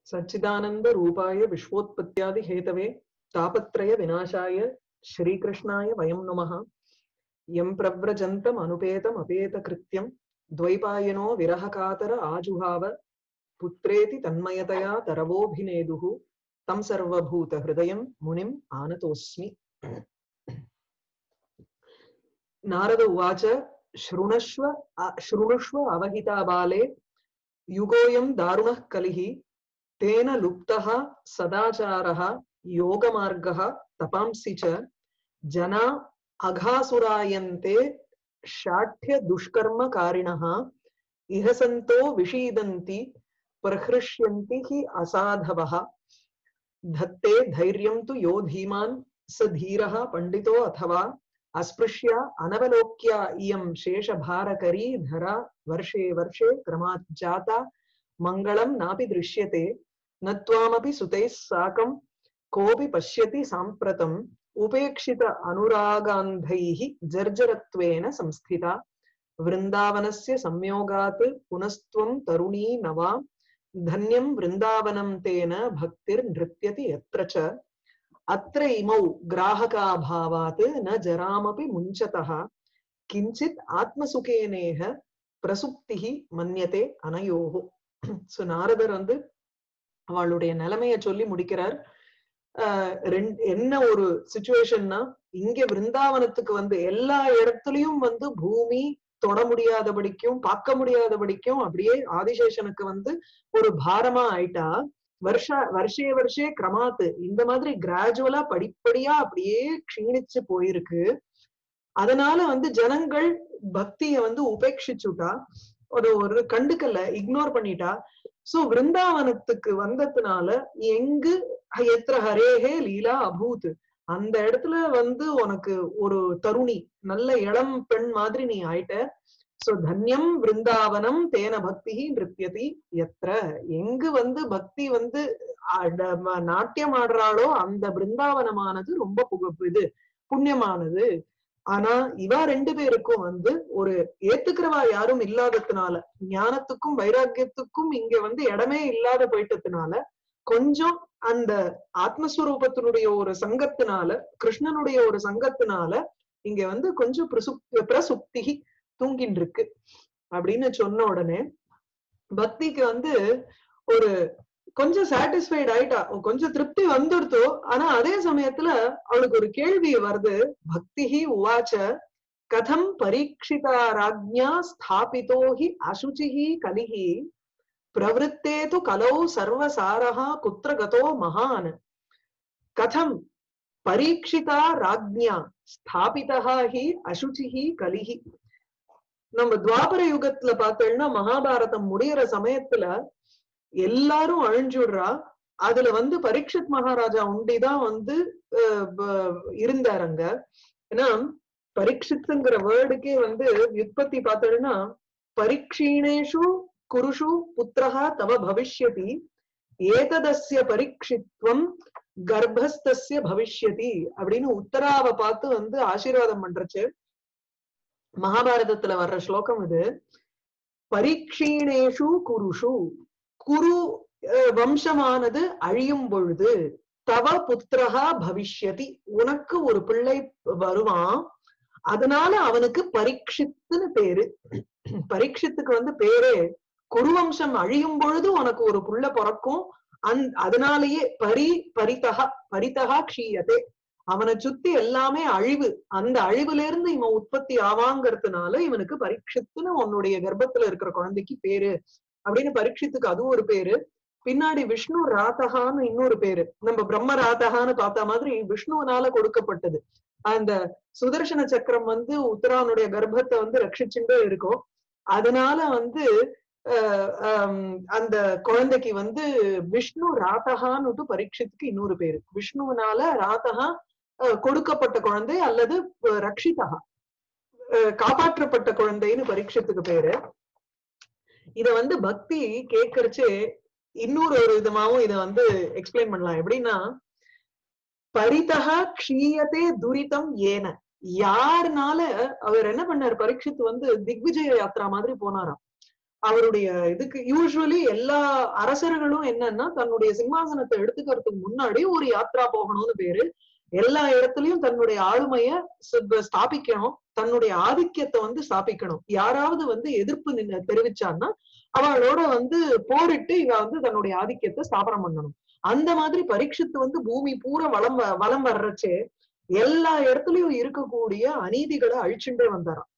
सच्चिदानन्दरूपाय विश्वोत्पत्त्यादिहेतवे तापत्रयविनाशाय श्रीकृष्णाय वयं नमः यं प्रव्रजन्तमनुपेतमपेतकृत्यं द्वैपायनो विरहकातर आजुहाव पुत्रेति तन्मयतया तरवोऽभिनेदुः तं सर्वभूतहृदयं मुनिम् आनतोऽस्मि नारद उवाच शृणुष्व शृणुष्व अवहिता बाले युगोऽयं दारुणः कलिः तेन लुप्तः सदाचारः योगमार्गः तपांसि च जना अघासुरायन्ते शाठ्यदुष्कर्मकारिणः इह सन्तो विषीदन्ति प्रहृष्यन्ति हि असाधवः धत्ते धैर्यं तु यो धीमान् स धीरः पण्डितो अथवा अस्पृश्य अनवलोक्या इयं शेषभारकरी धरा वर्षे वर्षे क्रमाज्जाता मङ्गलं नापि दृश्यते न त्वामपि सुतैः साकं कोऽपि पश्यति साम्प्रतम् उपेक्षित अनुरागान्धैः जर्जरत्वेन संस्थिता वृन्दावनस्य संयोगात् पुनस्त्वं तरुणी नवा धन्यं वृन्दावनं तेन भक्तिर्नृत्यति यत्र च अत्र इमौ ग्राहकाभावात् न जरामपि मुञ्चतः किञ्चित् आत्मसुखेनेह பிரசுப்திகி மன்யத்தே அனயோகோ சோ நாரதர் வந்து அவளுடைய நிலைமைய சொல்லி முடிக்கிறார் என்ன ஒரு சுச்சுவேஷன்னா இங்க விருந்தாவனத்துக்கு வந்து எல்லா இடத்துலயும் வந்து பூமி தொட முடியாதபடிக்கும் பார்க்க முடியாதபடிக்கும் அப்படியே ஆதிசேஷனுக்கு வந்து ஒரு பாரமா ஆயிட்டா வருஷ வருஷே வருஷே கிரமாத்து இந்த மாதிரி கிராஜுவலா படிப்படியா அப்படியே க்ஷீணிச்சு போயிருக்கு அதனால வந்து ஜனங்கள் பக்திய வந்து உபேட்சிச்சுட்டா ஒரு ஒரு கண்டுக்கல இக்னோர் பண்ணிட்டா சோ விருந்தாவனத்துக்கு வந்ததுனால எங்கு எத்திர ஹரேஹே லீலா அபூத் அந்த இடத்துல வந்து உனக்கு ஒரு தருணி நல்ல இளம் பெண் மாதிரி நீ ஆயிட்ட சோ தன்யம் விருந்தாவனம் தேன பக்தி நிருத்தியதி எத்திர எங்கு வந்து பக்தி வந்து நாட்டியம் ஆடுறாளோ அந்த பிருந்தாவனமானது ரொம்ப புக இது புண்ணியமானது ஆனா இவா ரெண்டு பேருக்கும் வந்து ஒரு ஏத்துக்கிறவா யாரும் இல்லாததுனால ஞானத்துக்கும் வைராக்கியத்துக்கும் இங்க வந்து இடமே இல்லாத போயிட்டதுனால கொஞ்சம் அந்த ஆத்மஸ்வரூபத்தினுடைய ஒரு சங்கத்தினால கிருஷ்ணனுடைய ஒரு சங்கத்தினால இங்க வந்து கொஞ்சம் பிரசுப் பிரசுப்தி தூங்கின்னு இருக்கு அப்படின்னு சொன்ன உடனே பக்திக்கு வந்து ஒரு கொஞ்சம் சாட்டிஸ்ஃபைட் ஆயிட்டா கொஞ்சம் திருப்தி வந்துடுத்தோ ஆனா அதே சமயத்துல அவளுக்கு ஒரு கேள்வி வருது பக்திஹி உவாச்ச கதம் பரீட்சிதா ராஜ்யா ஸ்தாபிதோ ஹி அசுச்சிஹி கலிஹி பிரவருத்தே து கலௌ சர்வசாரஹா குத்திர கதோ மகான் கதம் பரீட்சிதா ராஜ்யா ஸ்தாபிதா ஹி அசுச்சிஹி கலிஹி நம்ம துவாபர யுகத்துல பார்த்தோம்னா மகாபாரதம் முடியற சமயத்துல எல்லாரும் அழிஞ்சுடுறா அதுல வந்து பரீட்சித் மகாராஜா உண்டிதான் வந்து இருந்தாருங்க ஏன்னா பரீட்சித்துங்கிற வேர்டுக்கே வந்து விற்பத்தி பார்த்தோம்னா பரீட்சீணேஷு குருஷு புத்திரஹா தவ பவிஷ்யதி ஏததஸ்ய பரீட்சித்வம் கர்ப்பஸ்தஸ்ய பவிஷ்யதி அப்படின்னு உத்தராவை பார்த்து வந்து ஆசீர்வாதம் பண்றச்சு மகாபாரதத்துல வர்ற ஸ்லோகம் இது பரீட்சீணேஷு குருஷு குரு வம்சமானது அழியும் பொழுது தவ புத்திரகா பவிஷ்யதி உனக்கு ஒரு பிள்ளை வருவான் அதனால அவனுக்கு பரீட்சித்துன்னு பேரு பரீட்சித்துக்கு வந்து பேரே குருவம்சம் அழியும் பொழுது உனக்கு ஒரு புள்ள பிறக்கும் அந் அதனாலேயே பரி பரிதகா பரிதகா க்ஷீயதே அவனை சுத்தி எல்லாமே அழிவு அந்த அழிவுல இருந்து இவன் உற்பத்தி ஆவாங்கிறதுனால இவனுக்கு பரீட்சித்துன்னு உன்னுடைய கர்ப்பத்துல இருக்கிற குழந்தைக்கு பேரு அப்படின்னு பரீட்சித்துக்கு அதுவும் ஒரு பேரு பின்னாடி விஷ்ணு ராதகான்னு இன்னொரு பேரு நம்ம பிரம்ம ராதகான்னு பார்த்த மாதிரி விஷ்ணுவனால கொடுக்கப்பட்டது அந்த சுதர்சன சக்கரம் வந்து உத்தரானுடைய கர்ப்பத்தை வந்து ரட்சிச்சுட்டே இருக்கும் அதனால வந்து அந்த குழந்தைக்கு வந்து விஷ்ணு ராதகான்னு பரீட்சத்துக்கு இன்னொரு பேரு விஷ்ணுவனால ராதகா கொடுக்கப்பட்ட குழந்தை அல்லது ரக்ஷிதகா காப்பாற்றப்பட்ட குழந்தைன்னு பரீட்சத்துக்கு பேரு இத வந்து பக்தி கேட்கறச்சே இன்னொரு ஒரு விதமாவும் இத வந்து எக்ஸ்பிளைன் பண்ணலாம் எப்படின்னா பரிதகா க்ஷீயத்தே துரிதம் ஏன யாருனால அவர் என்ன பண்ணார் பரீட்சித்து வந்து திக்விஜய யாத்திரா மாதிரி போனாராம் அவருடைய இதுக்கு யூஸ்வலி எல்லா அரசர்களும் என்னன்னா தன்னுடைய சிம்மாசனத்தை எடுத்துக்கிறதுக்கு முன்னாடி ஒரு யாத்ரா போகணும்னு பேரு எல்லா இடத்துலயும் தன்னுடைய ஆளுமைய சு- ஸ்தாபிக்கணும் தன்னுடைய ஆதிக்கத்தை வந்து ஸ்தாபிக்கணும் யாராவது வந்து எதிர்ப்பு நின்னு தெரிவிச்சான்னா அவளோட வந்து போரிட்டு இவ வந்து தன்னுடைய ஆதிக்கத்தை ஸ்தாபனம் பண்ணணும் அந்த மாதிரி பரீட்சித்து வந்து பூமி பூரா வளம் வ- வலம் வர்றச்சே எல்லா இடத்துலயும் இருக்கக்கூடிய அநீதிகளை அழிச்சுட்டே வந்தாராம்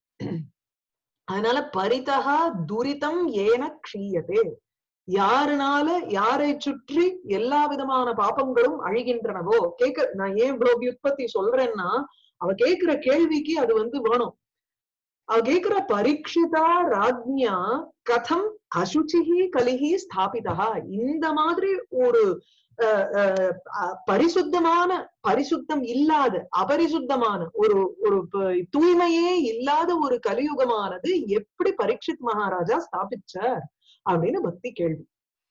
அதனால பரிதகா துரிதம் ஏன க்ஷீயதே யாருனால யாரை சுற்றி எல்லா விதமான பாபங்களும் அழிகின்றனவோ கேக்க நான் ஏன் இவ்வளவு உற்பத்தி சொல்றேன்னா அவ கேக்குற கேள்விக்கு அது வந்து வேணும் அவ கேக்குற பரீட்சிதா ராஜ்ஞா கதம் அசுச்சிஹி கலிஹி ஸ்தாபிதா இந்த மாதிரி ஒரு அஹ், அஹ், அஹ், பரிசுத்தமான பரிசுத்தம் இல்லாத அபரிசுத்தமான ஒரு ஒரு ப- தூய்மையே இல்லாத ஒரு கலியுகமானது எப்படி பரீட்சித் மகாராஜா ஸ்தாபிச்சார் அப்படின்னு பக்தி கேள்வி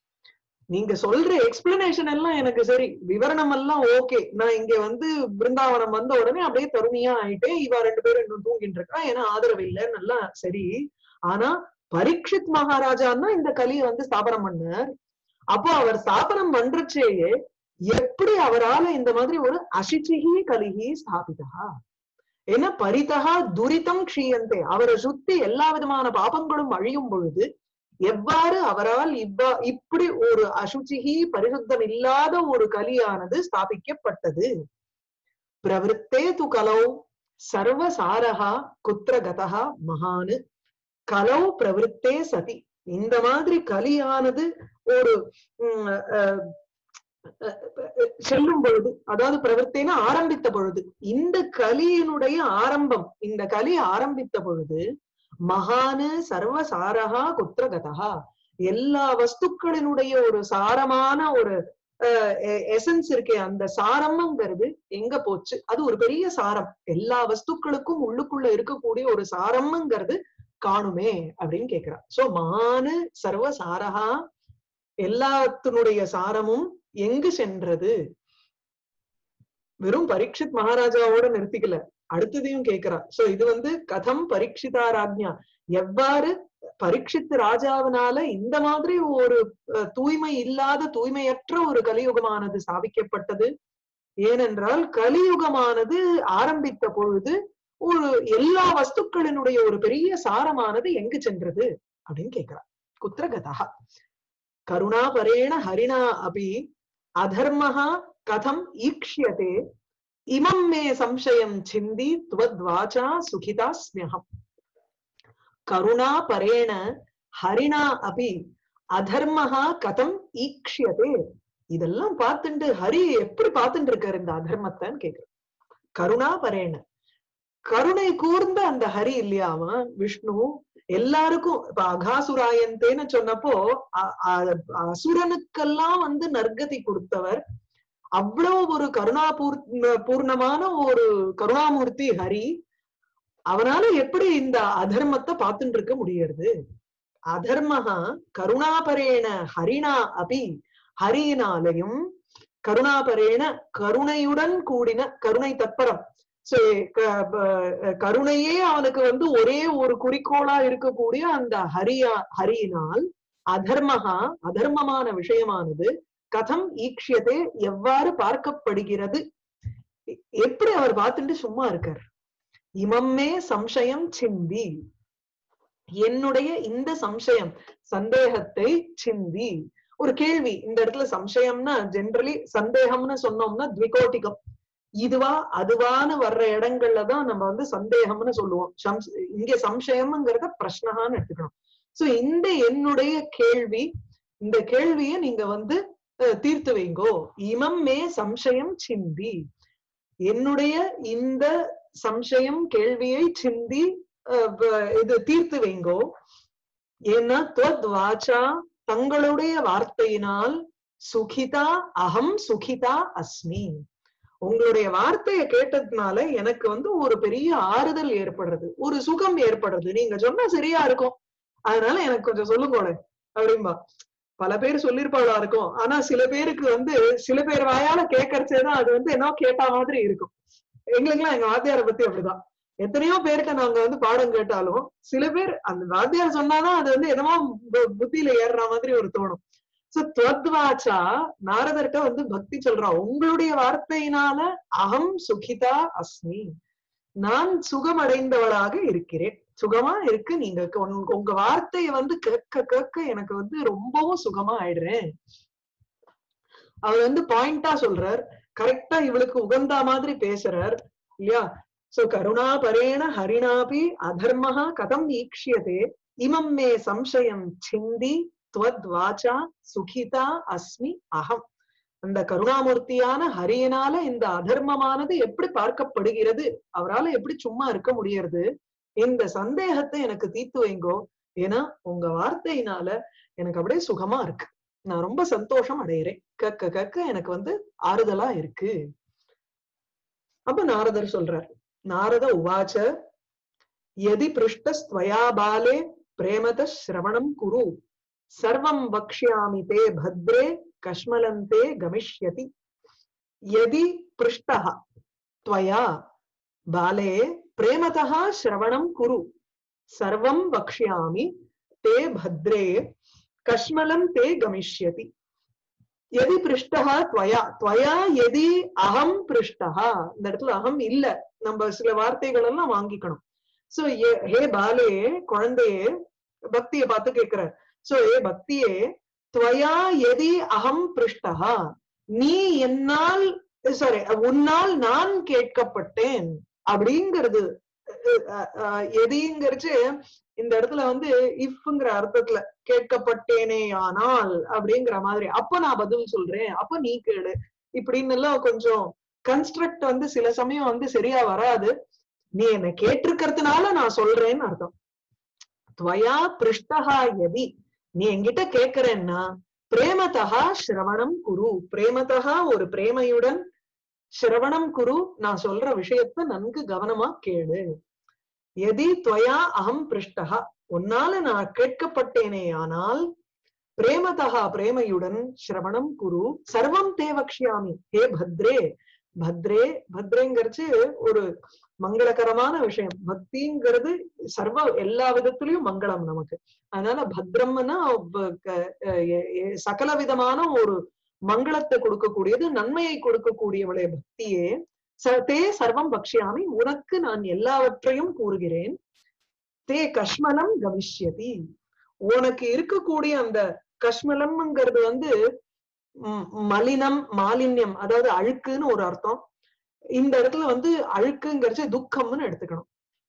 நீங்க சொல்ற எக்ஸ்பிளனேஷன் எல்லாம் எனக்கு சரி விவரணம் எல்லாம் ஓகே நான் இங்க வந்து பிருந்தாவனம் வந்த உடனே அப்படியே தருணியா ஆயிட்டேன் இவ ரெண்டு பேரும் இன்னும் தூங்கிட்டு இருக்கா ஏன்னா ஆதரவு இல்லைன்னு எல்லாம் சரி ஆனா பரீட்சித் மகாராஜான்னா இந்த கலியை வந்து ஸ்தாபனம் பண்ணார் அப்போ அவர் ஸ்தாபனம் பண்றச்சேயே எப்படி அவரால இந்த மாதிரி ஒரு அசிச்சிஹி கலிஹி ஸ்தாபிதா ஏன்னா பரிதகா துரிதம் க்ஷீயந்தே அவரை சுத்தி எல்லா விதமான பாபங்களும் அழியும் பொழுது எவ்வாறு அவரால் இவ்வா இப்படி ஒரு அசுச்சிகி பரிசுத்தம் இல்லாத ஒரு கலியானது ஸ்தாபிக்கப்பட்டது பிரவருத்தே து கலௌ சர்வசாரகா குத்திர கதா மகானு கலௌ பிரவருத்தே சதி இந்த மாதிரி கலியானது ஒரு உம், அஹ், அஹ், அஹ், செல்லும் பொழுது அதாவது பிரவர்த்தேன ஆரம்பித்த பொழுது இந்த கலியினுடைய ஆரம்பம் இந்த கலி ஆரம்பித்த பொழுது மகானு சர்வசாரகா குத்திரகதா எல்லா வஸ்துக்களினுடைய ஒரு சாரமான ஒரு எசன்ஸ் இருக்கே அந்த சாரம்ங்கிறது எங்க போச்சு அது ஒரு பெரிய சாரம் எல்லா வஸ்துக்களுக்கும் உள்ளுக்குள்ள இருக்கக்கூடிய ஒரு சாரம்ங்கிறது காணுமே அப்படின்னு கேக்குறா சோ மானு சர்வசாரகா எல்லாத்தினுடைய சாரமும் எங்கு சென்றது வெறும் பரீட்சித் மகாராஜாவோட நிறுத்திக்கல அடுத்ததையும் கேக்குறா சோ இது வந்து கதம் பரீட்சிதா ராஜ்ஞா எவ்வாறு பரீட்சித் ராஜாவினால இந்த மாதிரி ஒரு அஹ், தூய்மை இல்லாத தூய்மையற்ற ஒரு கலியுகமானது ஸ்தாபிக்கப்பட்டது ஏனென்றால் கலியுகமானது ஆரம்பித்த பொழுது ஒரு எல்லா வஸ்துக்களினுடைய ஒரு பெரிய சாரமானது எங்கு சென்றது அப்படின்னு கேக்குறா குத்திரகதா கருணாபரேண ஹரிணா அபி அதர்மஹா கதம் ஈக்ஷ்யதே இமம் மே சம்சயம் சிந்தி துவத்வாச்சா சுகிதா ஸ்மியகம் கருணாபரேண ஹரிணா அபி அதர்மஹா கதம் ஈக்ஷ்யதே இதெல்லாம் பார்த்துட்டு ஹரி எப்படி பார்த்துட்டு இருக்காரு இந்த அதர்மத்தைன்னு கேக்குற கருணாபரேண கருணை கூர்ந்த அந்த ஹரி இல்லையா அவன் விஷ்ணு எல்லாருக்கும் இப்ப அகாசுராயந்தேன்னு சொன்னப்போ அ- அ- அசுரனுக்கெல்லாம் வந்து நற்கதி கொடுத்தவர் அவ்வளவு ஒரு கருணா பூர்ணமான ஒரு கருணாமூர்த்தி ஹரி அவனால எப்படி இந்த அதர்மத்தை பார்த்துட்டு இருக்க முடியறது அதர்மஹா கருணாபரேண ஹரிணா அபி ஹரியினாலையும் கருணாபரேண கருணையுடன் கூடின கருணை தத்பரம் சோ க- ப- கருணையே அவனுக்கு வந்து ஒரே ஒரு குறிக்கோளா இருக்கக்கூடிய அந்த ஹரியா ஹரியினால் அதர்மஹா அதர்மமான விஷயமானது கதம் ஈக்ஷியதே எவ்வாறு பார்க்கப்படுகிறது எ- எப்படி அவர் பார்த்துட்டு சும்மா இருக்கார் இமம்மே சம்சயம் சிந்தி என்னுடைய இந்த சம்சயம் சந்தேகத்தை சிந்தி ஒரு கேள்வி இந்த இடத்துல சம்சயம்னா ஜென்ரலி சந்தேகம்னு சொன்னோம்னா த்விகோட்டிகம் இதுவா அதுவான்னு வர்ற இடங்கள்ல தான் நம்ம வந்து சந்தேகம்னு சொல்லுவோம் சம்ஸ்- இங்க சம்சயம்ங்கிறத பிரஷ்னகான்னு எடுத்துக்கணும் சோ இந்த என்னுடைய கேள்வி இந்த கேள்வியை நீங்க வந்து அஹ், தீர்த்து வைங்கோ இமம் மே சம்சயம் சிந்தி என்னுடைய இந்த சம்சயம் கேள்வியை சிந்தி அஹ், வ- இது தீர்த்து வைங்கோ ஏன்னா துவத் வாச்சா தங்களுடைய வார்த்தையினால் சுகிதா அகம் சுகிதா அஸ்மி உங்களுடைய வார்த்தையை கேட்டதுனால எனக்கு வந்து ஒரு பெரிய ஆறுதல் ஏற்படுறது ஒரு சுகம் ஏற்படுறது நீங்க சொன்னா சரியா இருக்கும் அதனால எனக்கு கொஞ்சம் சொல்லுங்களேன் அப்படிம்பா பல பேர் சொல்லிருப்பாளா இருக்கும் ஆனா சில பேருக்கு வந்து சில பேர் வாயால கேட்கறச்சேதான் அது வந்து என்ன கேட்டா மாதிரி இருக்கும் எங்களுக்கெல்லாம் எங்க வாத்தியாரை பத்தி அப்படிதான் எத்தனையோ பேர்கிட்ட நாங்க வந்து பாடம் கேட்டாலும் சில பேர் அந்த வாத்தியார் சொன்னாதான் அது வந்து என்னமோ பு- புத்தியில ஏறுற மாதிரி ஒரு தோணும் சோ துவத்வாச்சா நாரதர்கிட்ட வந்து பக்தி சொல்றா உங்களுடைய வார்த்தையினால அகம் சுகிதா அஸ்மி நான் சுகமடைந்தவளாக இருக்கிறேன் சுகமா இருக்கு நீங்க உங்க- உங்க வார்த்தையை வந்து கேட்க கேட்க எனக்கு வந்து ரொம்பவும் சுகமா ஆயிடுறேன் அவர் வந்து பாயிண்டா சொல்றார் கரெக்டா இவளுக்கு உகந்தா மாதிரி பேசுறார் இல்லையா சோ கருணா பரேண ஹரிணாபி அதர்மஹா கதம் ஈக்ஷியதே இமம் மே சம்சயம் சிந்தி துவத் வாச்சா சுகிதா அஸ்மி அகம் அந்த கருணாமூர்த்தியான ஹரியனால இந்த அதர்மமானது எப்படி பார்க்கப்படுகிறது அவரால எப்படி சும்மா இருக்க முடியறது இந்த சந்தேகத்தை எனக்கு தீர்த்து வைங்கோ ஏன்னா உங்க வார்த்தையினால எனக்கு அப்படியே சுகமா இருக்கு நான் ரொம்ப சந்தோஷம் அடையிறேன் கக்க கக்க எனக்கு வந்து ஆறுதலா இருக்கு அப்ப நாரதர் சொல்றார் நாரத உவாச்ச எதி பிருஷ்டஸ்துவயா பாலே பிரேமத சிரவணம் குரு சர்வம் வக்ஷ்யாமி தே பத்ரே கஷ்மலந்தே கமிஷ்யதி यदि पृष्टः त्वया बाले प्रेमतः श्रवणं कुरु सर्वं वक्ष्यामि ते भद्रे कश्मलं ते गमिष्यति यदि पृष्टः त्वया त्वया यदि அகம் पृष्टः இந்த இடத்துல அகம் இல்ல நம்ம சில வார்த்தைகள் எல்லாம் வாங்கிக்கணும் சோ ஹே பாலே குழந்தையே பக்தியை பார்த்து கேக்குறார் சோ ஏ பக்தியே துவயா எதி அகம் பிருஷ்டா நீ என்னால் சாரி உன்னால் நான் கேட்கப்பட்டேன் அப்படிங்கிறது எதிங்கிறச்சு இந்த இடத்துல வந்து இஃப்ங்கிற அர்த்தத்துல கேட்கப்பட்டேனே ஆனால் அப்படிங்கிற மாதிரி அப்ப நான் பதில் சொல்றேன் அப்ப நீ கேடு இப்படின்னு எல்லாம் கொஞ்சம் கன்ஸ்ட்ரக்ட் வந்து சில சமயம் வந்து சரியா வராது நீ என்ன கேட்டிருக்கிறதுனால நான் சொல்றேன்னு அர்த்தம் துவயா பிருஷ்டகா எதி நீ என்கிட்ட கேக்குறேன்னா பிரேமதா சிரவணம் குரு பிரேமதா ஒரு பிரேமையுடன் சிரவணம் குரு நான் சொல்ற விஷயத்த நன்கு கவனமா கேளு எதி துவயா அகம் பிருஷ்டகா உன்னால நான் கேட்கப்பட்டேனே ஆனால் பிரேமதா பிரேமையுடன் சிரவணம் குரு சர்வம் தேவக்ஷியாமி ஹே பத்ரே பத்ரே பத்ரேங்கிறச்சு ஒரு மங்களகரமான விஷயம் பக்திங்கிறது சர்வ எல்லா விதத்திலயும் மங்களம் நமக்கு அதனால பத்ரம்னா சகல விதமான ஒரு மங்களத்தை கொடுக்கக்கூடியது நன்மையை கொடுக்கக்கூடியவளே பக்தியே தே சர்வம் பக்ஷியாமி உனக்கு நான் எல்லாவற்றையும் கூறுகிறேன் தே கஷ்மலம் கவிஷ்யதி உனக்கு இருக்கக்கூடிய அந்த கஷ்மலம்ங்கிறது வந்து மலினம் மாலின்யம் அதாவது அழுக்குன்னு ஒரு அர்த்தம் இந்த இடத்துல வந்து அழுக்குங்கிறச்சு துக்கம்னு எடுத்துக்கணும்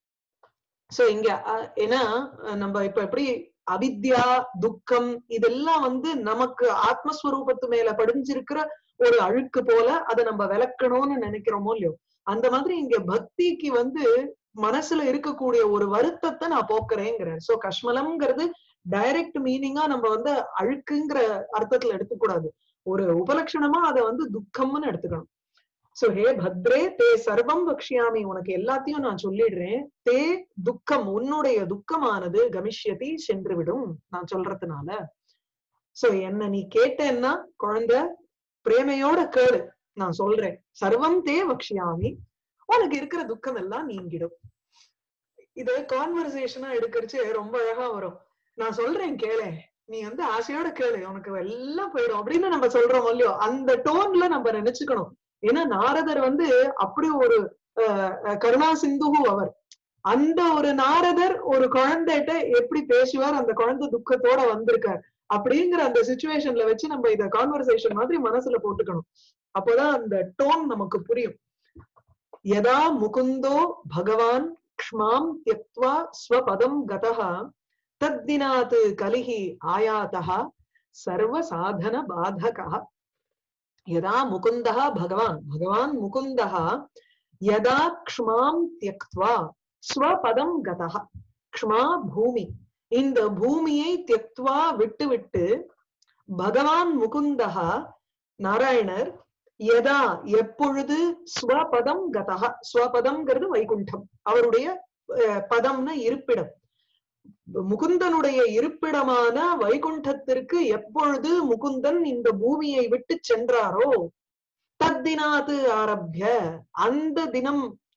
சோ இங்க ஏன்னா நம்ம இப்ப எப்படி அவித்யா துக்கம் இதெல்லாம் வந்து நமக்கு ஆத்மஸ்வரூபத்து மேல படிஞ்சிருக்கிற ஒரு அழுக்கு போல அதை நம்ம விளக்கணும்னு நினைக்கிறோமோ இல்லையோ அந்த மாதிரி இங்க பக்திக்கு வந்து மனசுல இருக்கக்கூடிய ஒரு வருத்தத்தை நான் போக்குறேங்கிறேன் சோ கஷ்மலம்ங்கிறது டைரக்ட் மீனிங்கா நம்ம வந்து அழுக்குங்கிற அர்த்தத்துல எடுத்துக்கூடாது ஒரு உபலட்சணமா அதை வந்து துக்கம்னு எடுத்துக்கணும் சோ ஹே பத்ரே தே சர்வம் பக்ஷியாமி உனக்கு எல்லாத்தையும் நான் சொல்லிடுறேன் தே துக்கம் உன்னுடைய துக்கமானது கமிஷ்யதி சென்று விடும் நான் சொல்றதுனால சோ என்ன நீ கேட்டேன்னா குழந்தை பிரேமையோட கேளு நான் சொல்றேன் சர்வம் தே பக்ஷியாமி உனக்கு இருக்கிற துக்கம் எல்லாம் நீங்கிடும் இது கான்வர்சேஷனா எடுக்கிறச்சு ரொம்ப அழகா வரும் நான் சொல்றேன் கேளு நீ வந்து ஆசையோட கேளு உனக்கு எல்லாம் போயிடும் அப்படின்னு நம்ம சொல்றோம் இல்லையோ அந்த டோன்ல நம்ம நினைச்சுக்கணும் ஏன்னா நாரதர் வந்து அப்படி ஒரு கருணா சிந்துகு அவர் அந்த ஒரு நாரதர் ஒரு குழந்தைகிட்ட எப்படி பேசுவார் அந்த குழந்தை துக்கத்தோட வந்திருக்கார் அப்படிங்கிற அந்த சுச்சுவேஷன்ல வச்சு நம்ம இத கான்வர்சேஷன் மாதிரி மனசுல போட்டுக்கணும் அப்போதான் அந்த டோன் நமக்கு புரியும் யதா முகுந்தோ பகவான் க்ஷ்மாம் தியக்வா ஸ்வபதம் கதா தத்தினாத் கலிஹி ஆயாதா சர்வ சாதன பாதகா यदा मुकुन्दः भगवान् भगवान् मुकुन्दः यदा क्ष्मां त्यक्त्वा स्वपदं गतः क्ष्मा பூமி இந்த பூமியை தியக்துவா விட்டு விட்டு பகவான் முகுந்தகா நாராயணர் எதா எப்பொழுது ஸ்வபதம் கதா ஸ்வபதம்ங்கிறது வைகுண்டம் அவருடைய பதம்னா இருப்பிடம் முகுந்தனுடைய இருப்பிடமான வைகுண்டத்திற்கு எப்பொழுது முகுந்தன் இந்த பூமியை விட்டு சென்றாரோ தத்தினாது ஆரம்பிய அந்த தினம்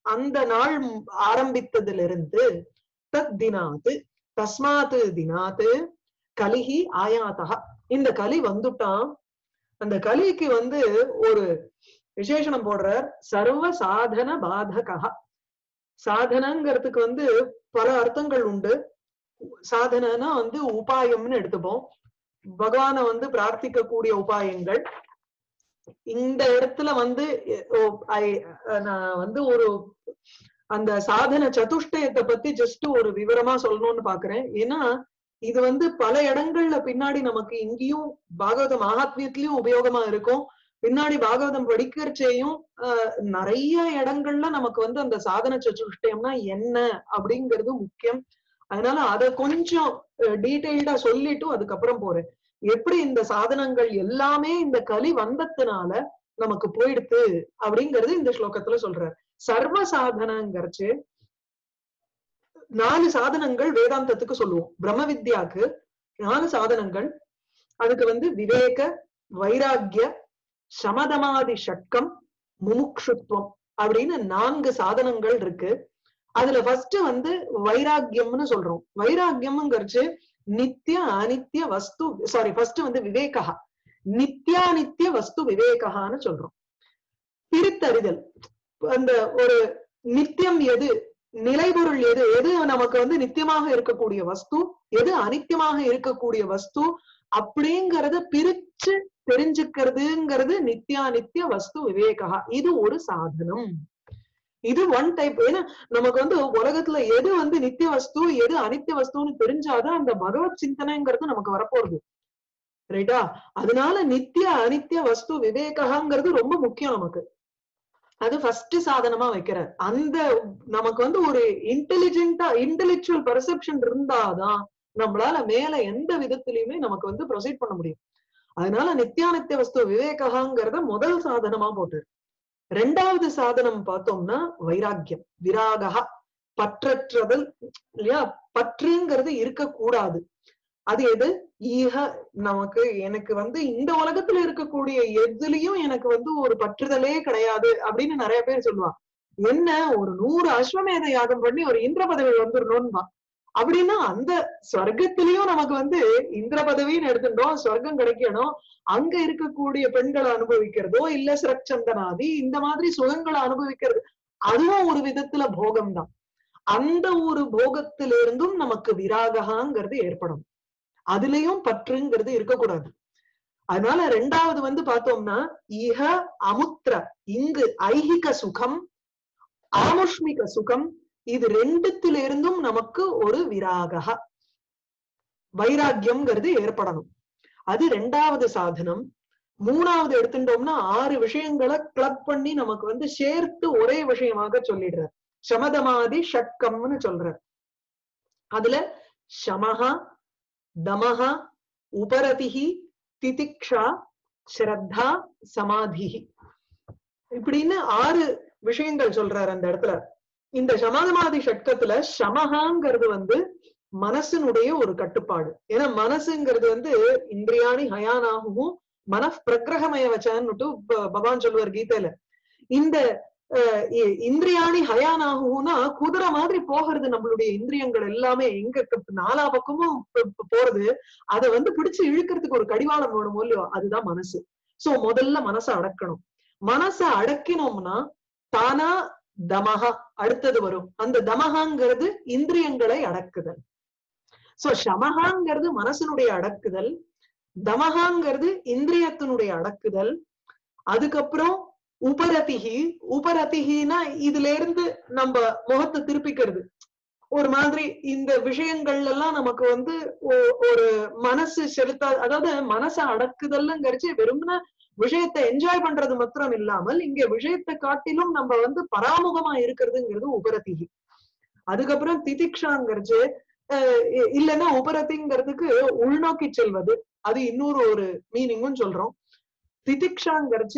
அந்த நாள் ஆரம்பித்ததிலிருந்து தத் தினாத்து தஸ்மாத்து தினாத்து கலிஹி ஆயாத்தகா இந்த கலி வந்துட்டான் அந்த கலிக்கு வந்து ஒரு விசேஷணம் போடுறார் சர்வ சாதன பாதகா சாதனங்கிறதுக்கு வந்து பல அர்த்தங்கள் உண்டு சாதனைனா வந்து உபாயம்னு எடுத்துப்போம் பகவானை வந்து பிரார்த்திக்க கூடிய உபாயங்கள் இந்த இடத்துல வந்து ஓ, I- நான் வந்து ஒரு அந்த சாதன சதுஷ்டயத்தை பத்தி ஜஸ்ட் ஒரு விவரமா சொல்லணும்னு பாக்குறேன் ஏன்னா இது வந்து பல இடங்கள்ல பின்னாடி நமக்கு இங்கேயும் பாகவத மகாத்மியத்திலயும் உபயோகமா இருக்கும் பின்னாடி பாகவதம் படிக்கிறச்சேயும் ஆஹ், நிறைய இடங்கள்ல நமக்கு வந்து அந்த சாதன சதுஷ்டயம்னா என்ன அப்படிங்கிறது முக்கியம் அதனால அத கொஞ்சம் டீடைல்டா சொல்லிட்டு அதுக்கப்புறம் போறேன் எப்படி இந்த சாதனங்கள் எல்லாமே இந்த கலி வந்ததுனால நமக்கு போயிடுத்து அப்படிங்கறது இந்த ஸ்லோகத்துல சொல்றார் சர்வ சாதனங்கிறச்சு நாலு சாதனங்கள் வேதாந்தத்துக்கு சொல்லுவோம் பிரம்ம வித்யாக்கு நாலு சாதனங்கள் அதுக்கு வந்து விவேக வைராக்கிய சமதமாதி ஷட்கம் முமுக்ஷுத்வம் அப்படின்னு நான்கு சாதனங்கள் இருக்கு அதுல ஃபர்ஸ்ட் வந்து வைராக்கியம்னு சொல்றோம் வைராக்கியம்ங்கிறச்சு நித்திய அனித்திய வஸ்து சாரி ஃபர்ஸ்ட் வந்து விவேகா நித்யானித்திய வஸ்து விவேகான்னு சொல்றோம் பிரித்தறிதல் அந்த ஒரு நித்தியம் எது நிலைபொருள் எது எது நமக்கு வந்து நித்தியமாக இருக்கக்கூடிய வஸ்து எது அனித்தியமாக இருக்கக்கூடிய வஸ்து அப்படிங்கறத பிரிச்சு தெரிஞ்சுக்கிறதுங்கிறது நித்யானித்திய வஸ்து விவேகா இது ஒரு சாதனம் இது ஒன் டைப் ஏன்னா நமக்கு வந்து உலகத்துல எது வந்து நித்திய வஸ்து எது அனித்திய வஸ்துன்னு தெரிஞ்சாதான் அந்த பகவத் சிந்தனைங்கிறது நமக்கு வரப்போறது ரைட்டா அதனால நித்திய அனித்திய வஸ்து விவேகாங்கிறது ரொம்ப முக்கியம் நமக்கு அது ஃபர்ஸ்ட் சாதனமா வைக்கிறார் அந்த நமக்கு வந்து ஒரு இன்டெலிஜென்டா இன்டெலெக்சுவல் பெர்செப்ஷன் இருந்தாதான் நம்மளால மேல எந்த விதத்திலயுமே நமக்கு வந்து ப்ரொசீட் பண்ண முடியும் அதனால நித்தியானித்திய வஸ்து விவேகாங்கிறத முதல் சாதனமா போட்டு ரெண்டாவது சாதனம் பார்த்தோம்னா வைராக்கியம் விராகா பற்றற்றதல் இல்லையா பற்றுங்கிறது இருக்கக்கூடாது அது எது ஈக நமக்கு எனக்கு வந்து இந்த உலகத்துல இருக்கக்கூடிய எதுலயும் எனக்கு வந்து ஒரு பற்றுதலே கிடையாது அப்படின்னு நிறைய பேர் சொல்லுவாங்க என்ன ஒரு நூறு அஸ்வமேத யாகம் பண்ணி ஒரு இந்திர பதவி வந்துடணும்னு அப்படின்னா அந்த ஸ்வர்க்கத்திலயும் நமக்கு வந்து இந்திர பதவின்னு எடுத்துட்டோம் ஸ்வர்க்கம் கிடைக்கணும் அங்க இருக்கக்கூடிய பெண்களை அனுபவிக்கிறதோ இல்ல சிரச்சந்தனாதி இந்த மாதிரி சுகங்களை அனுபவிக்கிறது அதுவும் ஒரு விதத்துல போகம்தான் அந்த ஒரு போகத்திலிருந்தும் நமக்கு விராகங்கிறது ஏற்படும் அதுலயும் பற்றுங்கிறது இருக்கக்கூடாது அதனால ரெண்டாவது வந்து பார்த்தோம்னா இஹ அமுத்திர இங்கு ஐகிக சுகம் ஆமுஷ்மிக சுகம் இது ரெண்டுத்துல இருந்தும் நமக்கு ஒரு விராக வைராக்கியம்ங்கிறது ஏற்படணும் அது ரெண்டாவது சாதனம் மூணாவது எடுத்துட்டோம்னா ஆறு விஷயங்களை கிளப் பண்ணி நமக்கு வந்து சேர்த்து ஒரே விஷயமாக சொல்லிடுறார் சமதமாதி ஷட்கம்னு சொல்றார் அதுல சமஹா தமஹா உபரதிஹி திதிக்ஷா ஸ்ரத்தா சமாதிஹி இப்படின்னு ஆறு விஷயங்கள் சொல்றாரு அந்த இடத்துல இந்த சமாதமாதி ஷட்கத்துல சமஹாங்கிறது வந்து மனசினுடைய ஒரு கட்டுப்பாடு ஏன்னா மனசுங்கிறது வந்து இந்திரியாணி ஹயானாகவும் மன பிரகிரகமய வச்சான்னுட்டு பகவான் சொல்லுவார் கீதையில இந்த இந்திரியாணி ஹயானாகும்னா குதிரை மாதிரி போகிறது நம்மளுடைய இந்திரியங்கள் எல்லாமே எங்க நாலா பக்கமும் போறது அதை வந்து பிடிச்சு இழுக்கிறதுக்கு ஒரு கடிவாளம் வேணும் இல்லையோ அதுதான் மனசு சோ முதல்ல மனசை அடக்கணும் மனசை அடக்கினோம்னா தானா தமஹா அடுத்தது வரும் அந்த தமஹாங்கிறது இந்திரியங்களை அடக்குதல் சோ சமஹாங்கிறது மனசனுடைய அடக்குதல் தமஹாங்கிறது இந்திரியத்தினுடைய அடக்குதல் அதுக்கப்புறம் உபரதிகி உபரதிகினா இதுல இருந்து நம்ம முகத்தை திருப்பிக்கிறது ஒரு மாதிரி இந்த விஷயங்கள் எல்லாம் நமக்கு வந்து ஒரு மனசு செலுத்தா அதாவது மனசை அடக்குதல்ங்கிறச்சு வெறும்னா விஷயத்தை என்ஜாய் பண்றது மாத்திரம் இல்லாமல் இங்க விஷயத்தை காட்டிலும் நம்ம வந்து பராமுகமா இருக்கிறதுங்கிறது உபரதிகி அதுக்கப்புறம் திதிக்ஷாங்கிறச்சு இல்லைன்னா உபரதிங்கிறதுக்கு உள்நோக்கி செல்வது அது இன்னொரு ஒரு மீனிங்கும் சொல்றோம் திதிக்ஷாங்கிறச்சு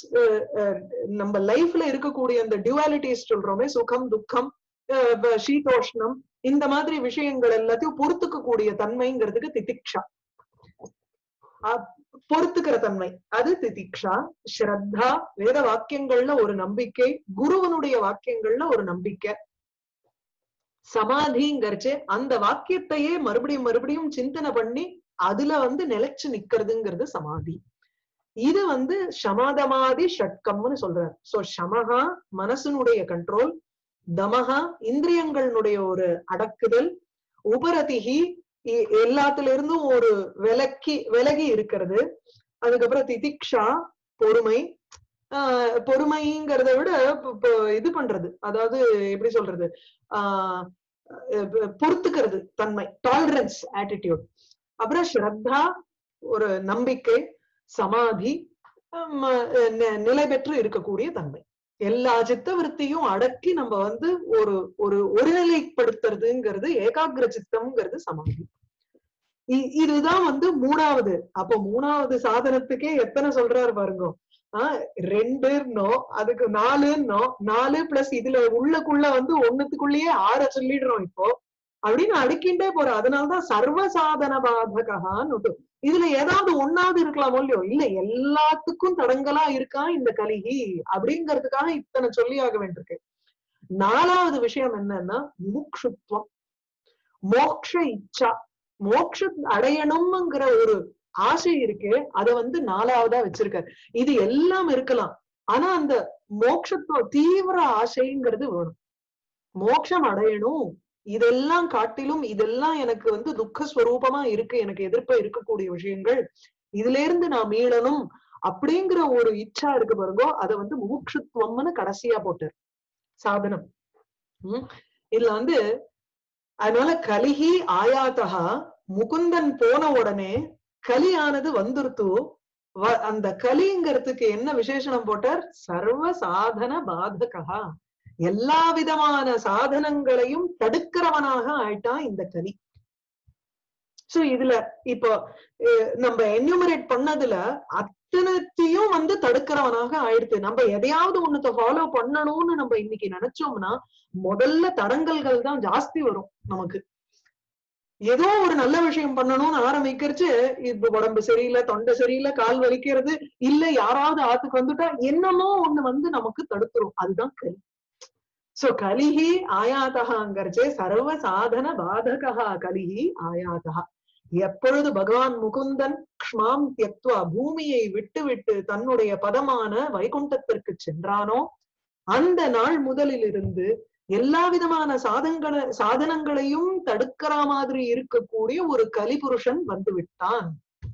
நம்ம லைஃப்ல இருக்கக்கூடிய அந்த டியூவாலிட்டிஸ் சொல்றோமே சுகம் துக்கம் சீதோஷ்ணம் இந்த மாதிரி விஷயங்கள் எல்லாத்தையும் பொறுத்துக்க கூடிய தன்மைங்கிறதுக்கு திதிக்ஷா பொறுத்துக்கிற தன்மை அது திதிக்ஷா ஸ்ரத்தா வேத வாக்கியங்கள்ல ஒரு நம்பிக்கை குருவனுடைய வாக்கியங்கள்ல ஒரு நம்பிக்கை சமாதிங்கிறச்சு அந்த வாக்கியத்தையே மறுபடியும் மறுபடியும் சிந்தனை பண்ணி அதுல வந்து நிலைச்சு நிக்கிறதுங்கிறது சமாதி இது வந்து சமாதமாதி ஷட்கம்னு சொல்றார் சோ சமஹா மனசனுடைய கண்ட்ரோல் தமஹா இந்திரியங்களுடைய ஒரு அடக்குதல் உபரதிகி இ- எல்லாத்துல இருந்தும் ஒரு விலக்கி விலகி இருக்கிறது அதுக்கப்புறம் திதிக்ஷா பொறுமை ஆஹ் பொறுமைங்கிறத விட இப்ப- இப்ப இது பண்றது அதாவது எப்படி சொல்றது ஆஹ் அஹ் பொறுத்துக்கிறது தன்மை டாலரன்ஸ் ஆட்டிடியூட் அப்புறம் ஸ்ரத்தா ஒரு நம்பிக்கை சமாதி ஹம், அஹ் நி- நிலை பெற்று இருக்கக்கூடிய தன்மை எல்லா சித்த விருத்தியும் அடக்கி நம்ம வந்து ஒரு ஒரு ஒருநிலைப்படுத்துறதுங்கிறது ஏகாகிர சித்தம்ங்கிறது சமாதி இ- இதுதான் வந்து மூணாவது அப்போ மூணாவது சாதனத்துக்கே எத்தனை சொல்றாரு பாருங்க ஆஹ் ரெண்டுன்னோ அதுக்கு நாலுன்னோ நாலு பிளஸ் இதுல உள்ளக்குள்ள வந்து ஒண்ணுத்துக்குள்ளேயே ஆற சொல்லிடுறோம் இப்போ அப்படின்னு அடுக்கிண்டே போறோம் அதனாலதான் சர்வ சாதன பாதகான்னு இதுல ஏதாவது ஒண்ணாவது இருக்கலாமோ இல்லையோ இல்ல எல்லாத்துக்கும் தடங்கலா இருக்கா இந்த கலிகி அப்படிங்கிறதுக்காக இத்தனை சொல்லி ஆக வேண்டியிருக்கு நாலாவது விஷயம் என்னன்னா முக்ஷுத்வம் மோக்ஷ இச்சா மோக்ஷ அடையணும்ங்கிற ஒரு ஆசை இருக்கு அத வந்து நாலாவதா வச்சிருக்காரு இது எல்லாம் இருக்கலாம் ஆனா அந்த மோட்சத்துவ தீவிர ஆசைங்கிறது வேணும் மோட்சம் அடையணும் இதெல்லாம் காட்டிலும் இதெல்லாம் எனக்கு வந்து துக்க ஸ்வரூபமா இருக்கு எனக்கு எதிர்ப்ப இருக்கக்கூடிய விஷயங்கள் இதுல இருந்து நான் மீளணும் அப்படிங்கிற ஒரு இச்சா இருக்கு பாருங்க அத வந்து முமுட்சுத்துவம்னு கடைசியா போட்டார் சாதனம் உம் இதுல வந்து அதனால கலிகி ஆயாத்தகா முகுந்தன் போன உடனே கலியானது வந்துருத்து வ- அந்த கலிங்கிறதுக்கு என்ன விசேஷணம் போட்டார் சர்வ சாதன பாதகா எல்லா விதமான சாதனங்களையும் தடுக்கிறவனாக ஆயிட்டான் இந்த கலி சோ இதுல இப்போ அஹ், நம்ம என்யூமரேட் பண்ணதுல அத்தனத்தையும் வந்து தடுக்கிறவனாக ஆயிடுது நம்ம எதையாவது ஒண்ணுத்த ஃபாலோ பண்ணணும்னு நம்ம இன்னைக்கு நினைச்சோம்னா முதல்ல தடங்கல்கள் தான் ஜாஸ்தி வரும் நமக்கு ஏதோ ஒரு நல்ல விஷயம் பண்ணணும்னு ஆரம்பிக்கிறச்சு இப்ப உடம்பு சரியில்லை தொண்டை சரியில்லை கால் வலிக்கிறது இல்ல யாராவது ஆத்துக்கு வந்துட்டா என்னமோ ஒண்ணு வந்து நமக்கு தடுத்துரும் அதுதான் கலி சோ கலிஹி ஆயாதகாங்கிறச்சே சர்வ சாதன பாதகா கலிஹி ஆயாதகா எப்பொழுது பகவான் முகுந்தன் க்ஷ்மாம் தியக்துவா பூமியை விட்டு விட்டு தன்னுடைய பதமான வைகுண்டத்திற்கு சென்றானோ அந்த நாள் முதலிலிருந்து எல்லா விதமான சாதங்களை சாதனங்களையும் தடுக்கிற மாதிரி இருக்கக்கூடிய ஒரு கலிபுருஷன் வந்து விட்டான்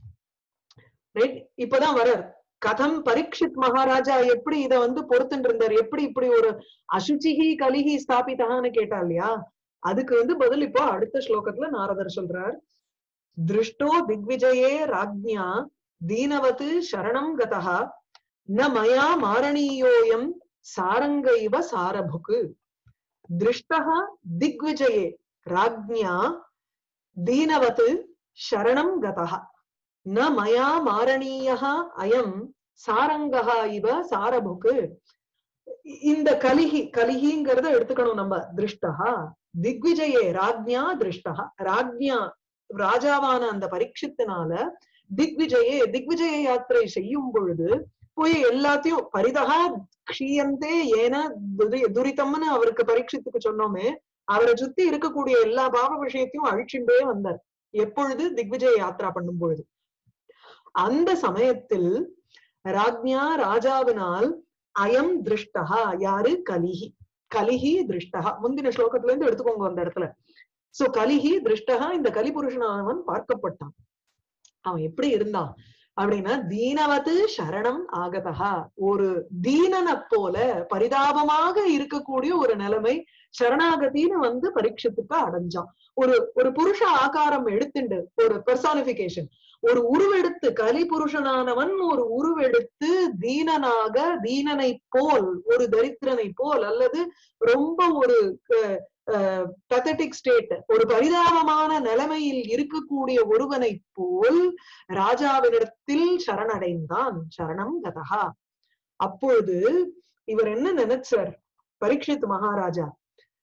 ரைட் இப்பதான் வர்றார் கதம் பரீட்சித் மகாராஜா எப்படி இத வந்து பொறுத்துட்டு இருந்தார் எப்படி இப்படி ஒரு அசுச்சிஹி கலிஹி ஸ்தாபிதான்னு கேட்டா இல்லையா அதுக்கு வந்து பதில் இப்போ அடுத்த ஸ்லோகத்துல நாரதர் சொல்றார் திருஷ்டோ திக்விஜயே ராஜ்ஞா தீனவத் சரணம் கதா ந மயா மாரணீயோயம் சாரங்க இவ சாரபுக்கு திருஷ்டः திக்விஜயே ராஜ்ஞா தீனவத் சரணம் கதः ந மயா மாரணீயः அயம் சாரங்கः இவ சாரபுக்கு இந்த கலிகி கலிகிங்கிறத எடுத்துக்கணும் நம்ம திருஷ்டா திக்விஜயே ராஜ்ஞா திருஷ்டா ராஜ்ஞா ராஜாவான அந்த பரீட்சித்தினால திக்விஜயே திக்விஜய யாத்திரை செய்யும் பொழுது போய் எல்லாத்தையும் பரிதகா க்ஷீயந்தே ஏன துரி- துரிதம்னு அவருக்கு பரீட்சித்துக்கு சொன்னோமே அவரை சுத்தி இருக்கக்கூடிய எல்லா பாவ விஷயத்தையும் அழிச்சுட்டே வந்தார் எப்பொழுது திக்விஜய யாத்ரா பண்ணும் பொழுது அந்த சமயத்தில் ராஜ்ஞா ராஜாவினால் அயம் திருஷ்டா யாரு கலிஹி கலிஹி திருஷ்டா முந்தின ஸ்லோகத்துல இருந்து எடுத்துக்கோங்க அந்த இடத்துல சோ கலிஹி திருஷ்டா இந்த கலிபுருஷனானவன் பார்க்கப்பட்டான் அவன் எப்படி இருந்தான் அப்படின்னா தீனவது சரணம் ஆகதா ஒரு தீனனை போல பரிதாபமாக இருக்கக்கூடிய ஒரு நிலைமை சரணாகதின்னு வந்து பரீட்சத்துக்கு அடைஞ்சான் ஒரு ஒரு புருஷ ஆகாரம் எடுத்துண்டு ஒரு பெர்சானிபிகேஷன் ஒரு உருவெடுத்து கலி புருஷனானவன் ஒரு உருவெடுத்து தீனனாக தீனனை போல் ஒரு தரித்திரனை போல் அல்லது ரொம்ப ஒரு பத்தட்டிக் ஸ்டேட் ஒரு பரிதாபமான நிலைமையில் இருக்கக்கூடிய ஒருவனை போல் ராஜாவினிடத்தில் சரணடைந்தான் சரணம் கதகா அப்பொழுது இவர் என்ன நினைச்சார் பரீட்சித் மகாராஜா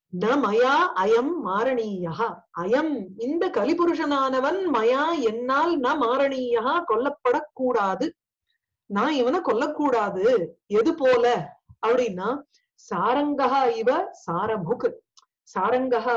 ந மயா அயம் மாரணீயா அயம் இந்த கலிபுருஷனானவன் மயா என்னால் ந மாரணீயா கொல்லப்படக்கூடாது நான் இவனை கொல்லக்கூடாது எது போல அப்படின்னா சாரங்கஹா இவ சாரபுக் சாரங்கஹா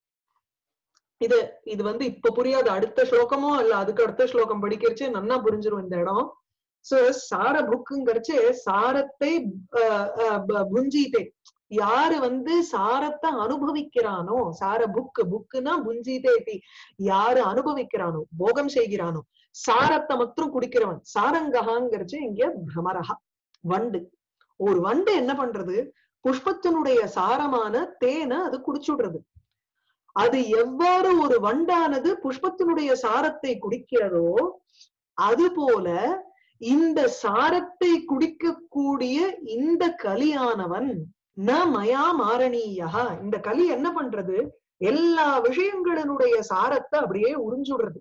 இது இது வந்து இப்ப புரியாது அடுத்த ஸ்லோகமோ இல்ல அதுக்கு அடுத்த ஸ்லோகம் படிக்கிறச்சு நன்னா புரிஞ்சிரும் இந்த இடம் சோ சார புக்குங்கிறச்சு சாரத்தை அஹ், அஹ், ப- புஞ்சித்தே யாரு வந்து சாரத்தை அனுபவிக்கிறானோ சார புக்கு புக்குன்னா புஞ்சிதே தி யாரு அனுபவிக்கிறானோ போகம் செய்கிறானோ சாரத்தை மட்டும் குடிக்கிறவன் சாரங்கஹாங்கிறச்சு இங்க பிரமரஹா வண்டு ஒரு வண்டு என்ன பண்றது புஷ்பத்தினுடைய சாரமான தேனை அது குடிச்சுடுறது அது எவ்வாறு ஒரு வண்டானது புஷ்பத்தினுடைய சாரத்தை குடிக்கிறதோ அது போல இந்த சாரத்தை குடிக்கக்கூடிய இந்த கலியானவன் ந மயா மாரணீயா இந்த கலி என்ன பண்றது எல்லா விஷயங்களினுடைய சாரத்தை அப்படியே உறிஞ்சுடுறது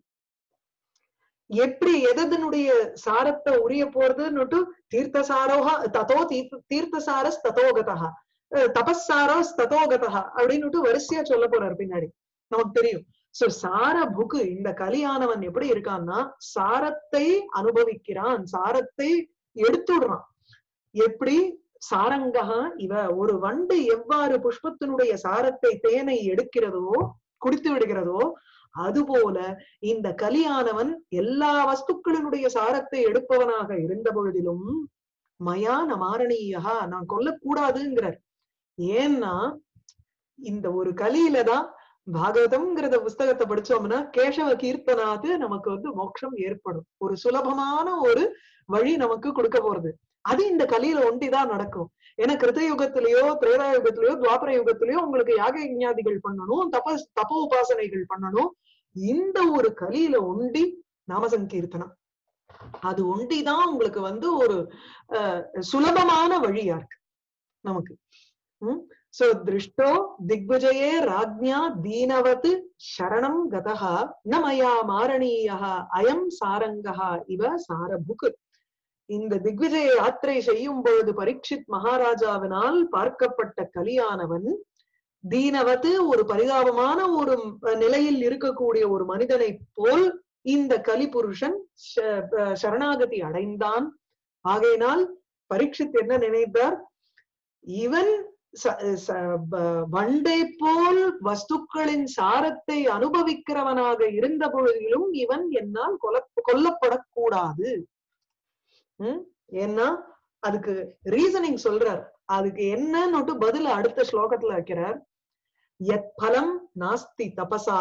எப்படி எதனுடைய சாரத்தை உரிய போறதுன்னுட்டு தீர்த்தசாரோஹா ததோ தீர்த்த தீர்த்தசாரஸ் ததோகதா அஹ் தபஸ்சாரஸ் ததோகதா அப்படின்னுட்டு வரிசையா சொல்ல போறாரு பின்னாடி நமக்கு தெரியும் சோ சார புக்கு இந்த கலியானவன் எப்படி இருக்கான்னா சாரத்தை அனுபவிக்கிறான் சாரத்தை எடுத்துடுறான் எப்படி சாரங்கஹா இவ ஒரு வண்டு எவ்வாறு புஷ்பத்தினுடைய சாரத்தை தேனை எடுக்கிறதோ குடித்து விடுகிறதோ அதுபோல இந்த கலியானவன் எல்லா வஸ்துக்களினுடைய சாரத்தை எடுப்பவனாக இருந்த பொழுதிலும் மயா நமாரணீயா நான் கொல்லக்கூடாதுங்கிறார் ஏன்னா இந்த ஒரு கலியில தான் பாகவதம்ங்கிறத புஸ்தகத்தை படிச்சோம்னா கேசவ கீர்த்தனாது நமக்கு வந்து மோட்சம் ஏற்படும் ஒரு சுலபமான ஒரு வழி நமக்கு கொடுக்க போறது அது இந்த கலியில ஒண்டிதான் நடக்கும் ஏன்னா கிருத யுகத்திலேயோ திரேதா யுகத்திலேயோ துவாபர யுகத்திலேயோ உங்களுக்கு யாக யஜ்ஞாதிகள் பண்ணணும் தப தப உபாசனைகள் பண்ணணும் இந்த ஒரு கலியில ஒண்டி நாமசங்கீர்த்தனம் அது ஒண்டிதான் உங்களுக்கு வந்து ஒரு அஹ், சுலபமான வழியா இருக்கு நமக்கு உம் சோ திருஷ்டோ திக்விஜயே ராஜ்ஞா தீனவத் சரணம் கதஹா ந மயா மாரணீயா அயம் சாரங்கஹா இவ சாரபுக் இந்த திக்விஜய யாத்திரை செய்யும் பொழுது பரீட்சித் மகாராஜாவினால் பார்க்கப்பட்ட கலியானவன் தீனவத்து ஒரு பரிதாபமான ஒரு அஹ், நிலையில் இருக்கக்கூடிய ஒரு மனிதனை போல் இந்த கலிபுருஷன் ச- அஹ், சரணாகதி அடைந்தான் ஆகையினால் பரீட்சித் என்ன நினைத்தார் இவன் ச- ச- ப- வண்டை போல் வஸ்துக்களின் சாரத்தை அனுபவிக்கிறவனாக இருந்த பொழுதிலும் இவன் என்னால் கொல கொல்லப்படக்கூடாது உம் ஏன்னா அதுக்கு ரீசனிங் சொல்றார் அதுக்கு என்னன்னு பதில் அடுத்த ஸ்லோகத்துல வைக்கிறார் யத் பலம் நாஸ்தி தபசா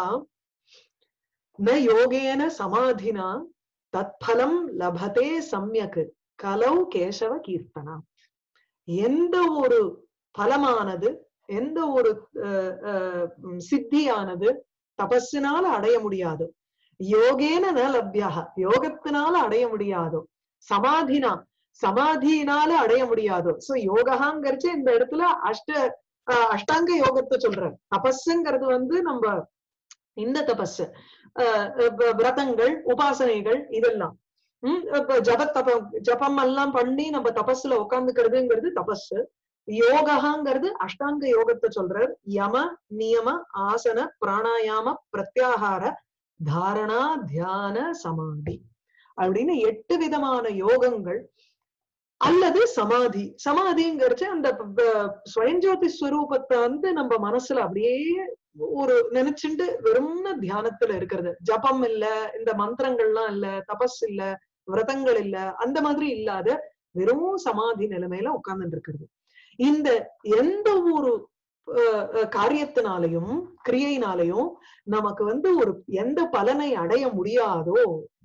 ந யோகேன சமாதினா தத் பலம் லபதே சம்யக் கலௌ கேசவ கீர்த்தனா எந்த ஒரு பலமானது எந்த ஒரு அஹ், அஹ், உம், சித்தியானது தபஸினால அடைய முடியாது யோகேன ந லப்யாக யோகத்தினால அடைய முடியாதோ சமாதினா சமாதியினால அடைய முடியாதோ சோ யோகாங்கிறச்சு இந்த இடத்துல அஷ்ட அஹ், அஷ்டாங்க யோகத்தை சொல்றார் தபஸுங்கிறது வந்து நம்ம இந்த தபஸ் அஹ், அஹ், விரதங்கள் உபாசனைகள் இதெல்லாம் உம் இப்ப ஜப தபம் ஜபம் எல்லாம் பண்ணி நம்ம தபஸ்ல உட்கார்ந்துக்கிறதுங்கிறது தபஸ் யோகாங்கிறது அஷ்டாங்க யோகத்தை சொல்றார் யம நியம ஆசன பிராணாயாம பிரத்யாகார தாரணா தியான சமாதி அப்படின்னு எட்டு விதமான யோகங்கள் அல்லது சமாதி சமாதிங்கிறச்சு அந்த ப- ஸ்வயஞ்சோதி ஸ்வரூபத்தை வந்து நம்ம மனசுல அப்படியே ஒரு நினைச்சுட்டு வெறும் தியானத்துல இருக்கிறது ஜபம் இல்ல இந்த மந்திரங்கள்லாம் இல்ல தபஸ் இல்ல விரதங்கள் இல்ல அந்த மாதிரி இல்லாத வெறும் சமாதி நிலைமையில உட்கார்ந்துட்டு இருக்கிறது இந்த எந்த ஒரு அஹ், அஹ், காரியத்தினாலையும் கிரியையினாலையும் நமக்கு வந்து ஒரு எந்த பலனை அடைய முடியாதோ